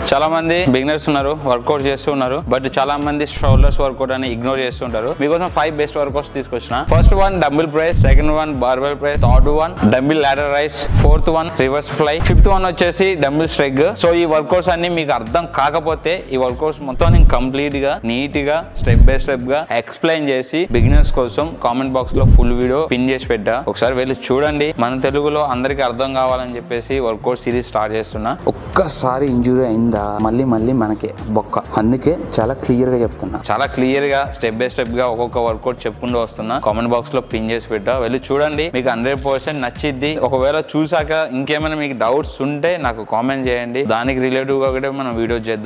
చాలా మంది బిగినర్స్ ఉన్నారు వర్కౌట్ చేస్తూ ఉన్నారు బట్ చాలా మంది షోల్డర్స్ వర్కౌట్ అని ఇగ్నోర్ చేస్తుంటారు మీకోసం ఫైవ్ బెస్ట్ వర్కౌట్స్ తీసుకొచ్చిన first one double press second one barbell press third one double lateral raise fourth one reverse fly fifth one వచ్చేసి డబుల్ స్ట్రెగ్ సో ఈ వర్కౌట్స్ అన్ని మీకు అర్థం కాకపోతే ఈ వర్కౌట్స్ మొత్తం నేను కంప్లీట్ గా నీట్ గా స్టెప్ బై స్టెప్ గా ఎక్స్ప్లెయిన్ చేసి బిగినర్స్ కోసం కామెంట్ బాక్స్ లో ఫుల్ వీడియో పిన్ చేసి పెట్టా ఒకసారి వెళ్ళి చూడండి మన తెలుగులో అందరికి అర్థం కావాలని చెప్పేసి వర్కౌట్ సిరీస్ స్టార్ట్ చేస్తున్నా ఒక్కసారి ఇంజురీ అయిందా మళ్ళీ మళ్ళీ మనకి బొక్క అందుకే చాలా క్లియర్ గా చెప్తున్నా చాలా క్లియర్ గా స్టెప్ బై స్టెప్ గా ఒక్కొక్క వర్కౌట్ చెప్పుకుంటూ వస్తున్నా కామెంట్ బాక్స్ లో పిన్ చేసి పెట్టా వెళ్ళి చూడండి మీకు హండ్రెడ్ పర్సెంట్ నచ్చిద్ది ఒకవేళ చూసాక ఇంకేమైనా మీకు డౌట్స్ ఉంటే నాకు కామెంట్ చేయండి దానికి రిలేటివ్ గా కూడా మనం వీడియో చేద్దాం